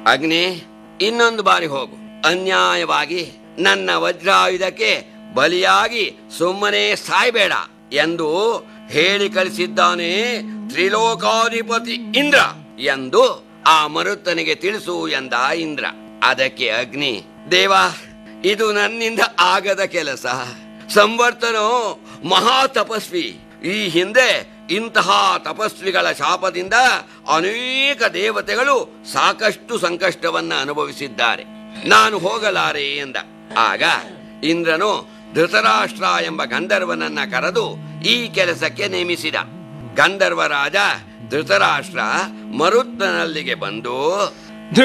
ಅಗ್ನಿ ಇನ್ನೊಂದು ಬಾರಿ ಹೋಗು ಅನ್ಯಾಯವಾಗಿ ನನ್ನ ವಜ್ರಾಯುಧಕ್ಕೆ ಬಲಿಯಾಗಿ ಸುಮ್ಮನೆ ಸಾಯ್ಬೇಡ ಎಂದು ಹೇಳಿ ಕಳಿಸಿದ್ದಾನೆ ತ್ರಿಲೋಕಾಧಿಪತಿ ಇಂದ್ರ ಎಂದು ಆ ಮರುತ್ತನಿಗೆ ತಿಳಿಸು ಎಂದ ಇಂದ್ರ ಅದಕ್ಕೆ ಅಗ್ನಿ ದೇವ ಇದು ನನ್ನಿಂದ ಆಗದ ಕೆಲಸ ಸಂವರ್ತನೋ ಮಹಾ ತಪಸ್ವಿ ಈ ಹಿಂದೆ ಇಂತಹ ತಪಸ್ವಿಗಳ ಶಾಪದಿಂದ ಅನೇಕ ದೇವತೆಗಳು ಸಾಕಷ್ಟು ಸಂಕಷ್ಟವನ್ನ ಅನುಭವಿಸಿದ್ದಾರೆ ನಾನು ಹೋಗಲಾರೆ ಎಂದ ಆಗ ಇಂದ್ರನು ಧೃತರಾಷ್ಟ್ರ ಎಂಬ ಗಂಧರ್ವನನ್ನ ಕರೆದು ಈ ಕೆಲಸಕ್ಕೆ ನೇಮಿಸಿದ ಗಂಧರ್ವ ರಾಜ ಧೃತರಾಷ್ಟ್ರ ಮರುತ್ತನಲ್ಲಿಗೆ ಬಂದು